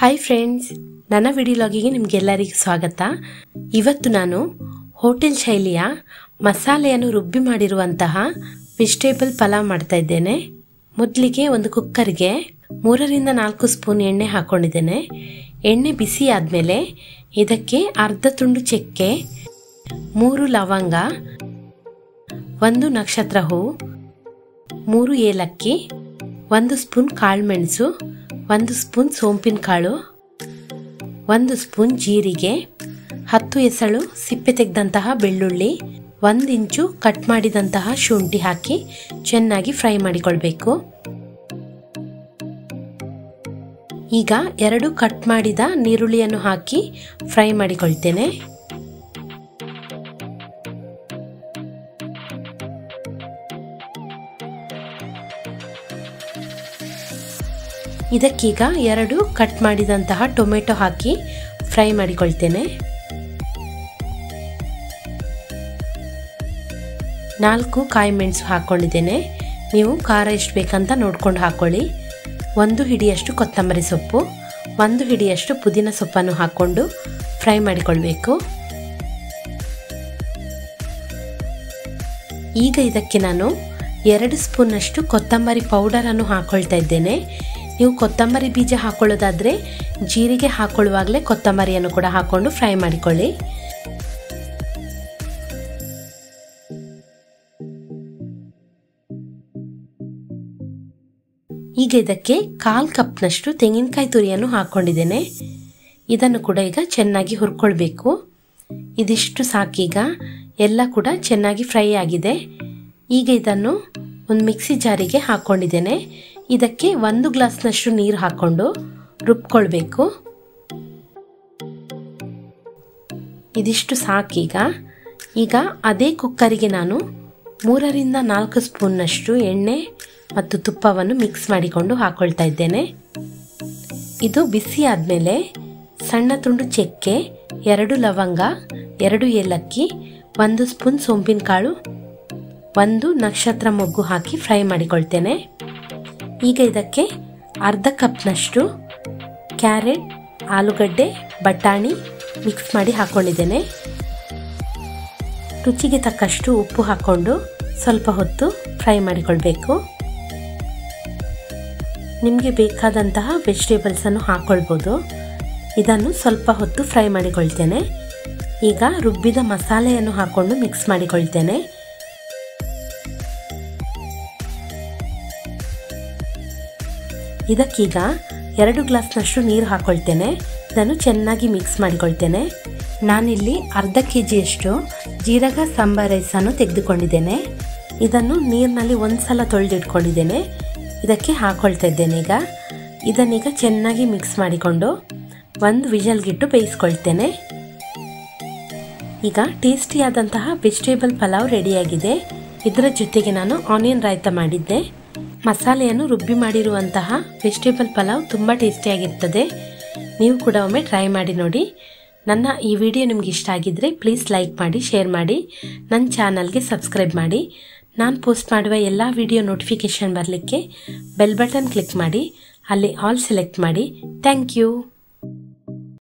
hi friends ನನ್ನ ವಿಡಿಯೋಲಾಗಿಗೆ ನಿಮಗೆಲ್ಲರಿಗೂ ಸ್ವಾಗತ ಇವತ್ತು ನಾನು ಹೋಟೆಲ್ ಶೈಲಿಯ ಮಸಾಲೆಯನ್ನು ರುಬ್ಬಿ ಮಾಡಿರುವಂತಹ ವೆಜಿಟೇಬಲ್ ಪಲಾವ್ ಮಾಡ್ತಾ ಇದ್ದೇನೆ ಮೊದಲಿಗೆ ಒಂದು ಕುಕ್ಕರ್ಗೆ ಮೂರರಿಂದ ನಾಲ್ಕು ಸ್ಪೂನ್ ಎಣ್ಣೆ ಹಾಕೊಂಡಿದ್ದೇನೆ ಎಣ್ಣೆ ಬಿಸಿ ಆದಮೇಲೆ ಇದಕ್ಕೆ ಅರ್ಧ ತುಂಡು ಚಕ್ಕೆ ಮೂರು ಲವಂಗ ಒಂದು ನಕ್ಷತ್ರ ಹೂವು ಮೂರು ಏಲಕ್ಕಿ ಒಂದು ಸ್ಪೂನ್ ಕಾಳುಮೆಣಸು ಒಂದು ಸ್ಪೂನ್ ಸೋಂಪಿನ ಕಾಳು ಒಂದು ಸ್ಪೂನ್ ಜೀರಿಗೆ ಹತ್ತು ಎಸಳು ಸಿಪ್ಪೆ ತೆಗೆದಂತಹ ಬೆಳ್ಳುಳ್ಳಿ ಒಂದು ಇಂಚು ಕಟ್ ಮಾಡಿದಂತಹ ಶುಂಠಿ ಹಾಕಿ ಚೆನ್ನಾಗಿ ಫ್ರೈ ಮಾಡಿಕೊಳ್ಬೇಕು ಈಗ ಎರಡು ಕಟ್ ಮಾಡಿದ ನೀರುಳ್ಳಿಯನ್ನು ಹಾಕಿ ಫ್ರೈ ಮಾಡಿಕೊಳ್ತೇನೆ ಇದಕ್ಕೀಗ ಎರಡು ಕಟ್ ಮಾಡಿದಂತಹ ಟೊಮೆಟೊ ಹಾಕಿ ಫ್ರೈ ಮಾಡಿಕೊಳ್ತೇನೆ ನಾಲ್ಕು ಕಾಯಿ ಮೆಣಸು ಹಾಕ್ಕೊಂಡಿದ್ದೇನೆ ನೀವು ಖಾರ ಎಷ್ಟು ಬೇಕಂತ ನೋಡ್ಕೊಂಡು ಹಾಕ್ಕೊಳ್ಳಿ ಒಂದು ಹಿಡಿಯಷ್ಟು ಕೊತ್ತಂಬರಿ ಸೊಪ್ಪು ಒಂದು ಹಿಡಿಯಷ್ಟು ಪುದೀನ ಸೊಪ್ಪನ್ನು ಹಾಕ್ಕೊಂಡು ಫ್ರೈ ಮಾಡಿಕೊಳ್ಬೇಕು ಈಗ ಇದಕ್ಕೆ ನಾನು ಎರಡು ಸ್ಪೂನಷ್ಟು ಕೊತ್ತಂಬರಿ ಪೌಡರನ್ನು ಹಾಕ್ಕೊಳ್ತಾ ಇದ್ದೇನೆ ನೀವು ಕೊತ್ತಂಬರಿ ಬೀಜ ಹಾಕೊಳ್ಳೋದಾದರೆ ಜೀರಿಗೆ ಹಾಕೊಳ್ಳುವಾಗಲೇ ಕೊತ್ತಂಬರಿಯನ್ನು ಕೂಡ ಹಾಕ್ಕೊಂಡು ಫ್ರೈ ಮಾಡಿಕೊಳ್ಳಿ ಈಗ ಇದಕ್ಕೆ ಕಾಲು ಕಪ್ನಷ್ಟು ತೆಂಗಿನಕಾಯಿ ತುರಿಯನ್ನು ಹಾಕ್ಕೊಂಡಿದ್ದೇನೆ ಇದನ್ನು ಕೂಡ ಈಗ ಚೆನ್ನಾಗಿ ಹುರ್ಕೊಳ್ಬೇಕು ಇದಿಷ್ಟು ಸಾಕೀಗ ಎಲ್ಲ ಕೂಡ ಚೆನ್ನಾಗಿ ಫ್ರೈ ಆಗಿದೆ ಈಗ ಇದನ್ನು ಒಂದು ಮಿಕ್ಸಿ ಜಾರಿಗೆ ಹಾಕ್ಕೊಂಡಿದ್ದೇನೆ ಇದಕ್ಕೆ ಒಂದು ಗ್ಲಾಸ್ನಷ್ಟು ನೀರು ಹಾಕ್ಕೊಂಡು ರುಬ್ಕೊಳ್ಬೇಕು ಇದಿಷ್ಟು ಸಾಕೀಗ ಈಗ ಅದೇ ಕುಕ್ಕರಿಗೆ ನಾನು ಮೂರರಿಂದ ನಾಲ್ಕು ಸ್ಪೂನ್ನಷ್ಟು ಎಣ್ಣೆ ಮತ್ತು ತುಪ್ಪವನ್ನು ಮಿಕ್ಸ್ ಮಾಡಿಕೊಂಡು ಹಾಕ್ಕೊಳ್ತಾ ಇದ್ದೇನೆ ಇದು ಬಿಸಿ ಆದಮೇಲೆ ಸಣ್ಣ ತುಂಡು ಚಕ್ಕೆ ಎರಡು ಲವಂಗ ಎರಡು ಏಲಕ್ಕಿ ಒಂದು ಸ್ಪೂನ್ ಸೋಂಪಿನ ಕಾಳು ಒಂದು ನಕ್ಷತ್ರ ಮೊಗ್ಗು ಹಾಕಿ ಫ್ರೈ ಮಾಡಿಕೊಳ್ತೇನೆ ಈಗ ಇದಕ್ಕೆ ಅರ್ಧ ಕಪ್ನಷ್ಟು ಕ್ಯಾರೆಟ್ ಆಲೂಗಡ್ಡೆ ಬಟಾಣಿ ಮಿಕ್ಸ್ ಮಾಡಿ ಹಾಕ್ಕೊಂಡಿದ್ದೇನೆ ರುಚಿಗೆ ತಕ್ಕಷ್ಟು ಉಪ್ಪು ಹಾಕ್ಕೊಂಡು ಸ್ವಲ್ಪ ಹೊತ್ತು ಫ್ರೈ ಮಾಡಿಕೊಳ್ಬೇಕು ನಿಮಗೆ ಬೇಕಾದಂತಹ ವೆಜಿಟೇಬಲ್ಸನ್ನು ಹಾಕ್ಕೊಳ್ಬೋದು ಇದನ್ನು ಸ್ವಲ್ಪ ಹೊತ್ತು ಫ್ರೈ ಮಾಡಿಕೊಳ್ತೇನೆ ಈಗ ರುಬ್ಬಿದ ಮಸಾಲೆಯನ್ನು ಹಾಕ್ಕೊಂಡು ಮಿಕ್ಸ್ ಮಾಡಿಕೊಳ್ತೇನೆ ಇದಕ್ಕೀಗ ಎರಡು ಗ್ಲಾಸ್ನಷ್ಟು ನೀರು ಹಾಕ್ಕೊಳ್ತೇನೆ ಇದನ್ನು ಚೆನ್ನಾಗಿ ಮಿಕ್ಸ್ ಮಾಡಿಕೊಳ್ತೇನೆ ನಾನಿಲ್ಲಿ ಅರ್ಧ ಕೆ ಜಿಯಷ್ಟು ಜೀರಗ ಸಾಂಬಾರ್ ರೈಸನ್ನು ತೆಗೆದುಕೊಂಡಿದ್ದೇನೆ ಇದನ್ನು ನೀರಿನಲ್ಲಿ ಒಂದು ಸಲ ತೊಳೆದಿಟ್ಕೊಂಡಿದ್ದೇನೆ ಇದಕ್ಕೆ ಹಾಕ್ಕೊಳ್ತಾ ಇದ್ದೇನೆ ಈಗ ಇದನ್ನೀಗ ಚೆನ್ನಾಗಿ ಮಿಕ್ಸ್ ಮಾಡಿಕೊಂಡು ಒಂದು ವಿಜಲ್ಗಿಟ್ಟು ಬೇಯಿಸ್ಕೊಳ್ತೇನೆ ಈಗ ಟೇಸ್ಟಿಯಾದಂತಹ ವೆಜಿಟೇಬಲ್ ಪಲಾವ್ ರೆಡಿಯಾಗಿದೆ ಇದರ ಜೊತೆಗೆ ನಾನು ಆನಿಯನ್ ರಾಯ್ತ ಮಾಡಿದ್ದೆ ಮಸಾಲೆಯನ್ನು ರುಬ್ಬಿ ಮಾಡಿರುವಂತಹ ವೆಜಿಟೇಬಲ್ ಪಲಾವ್ ತುಂಬ ಟೇಸ್ಟಿಯಾಗಿರ್ತದೆ ನೀವು ಕೂಡ ಒಮ್ಮೆ ಟ್ರೈ ಮಾಡಿ ನೋಡಿ ನನ್ನ ಈ ವಿಡಿಯೋ ನಿಮ್ಗೆ ಇಷ್ಟ ಆಗಿದ್ದರೆ ಪ್ಲೀಸ್ ಲೈಕ್ ಮಾಡಿ ಶೇರ್ ಮಾಡಿ ನನ್ನ ಚಾನಲ್ಗೆ ಸಬ್ಸ್ಕ್ರೈಬ್ ಮಾಡಿ ನಾನು ಪೋಸ್ಟ್ ಮಾಡುವ ಎಲ್ಲ ವಿಡಿಯೋ ನೋಟಿಫಿಕೇಷನ್ ಬರಲಿಕ್ಕೆ ಬೆಲ್ ಬಟನ್ ಕ್ಲಿಕ್ ಮಾಡಿ ಅಲ್ಲಿ ಆಲ್ ಸೆಲೆಕ್ಟ್ ಮಾಡಿ ಥ್ಯಾಂಕ್ ಯು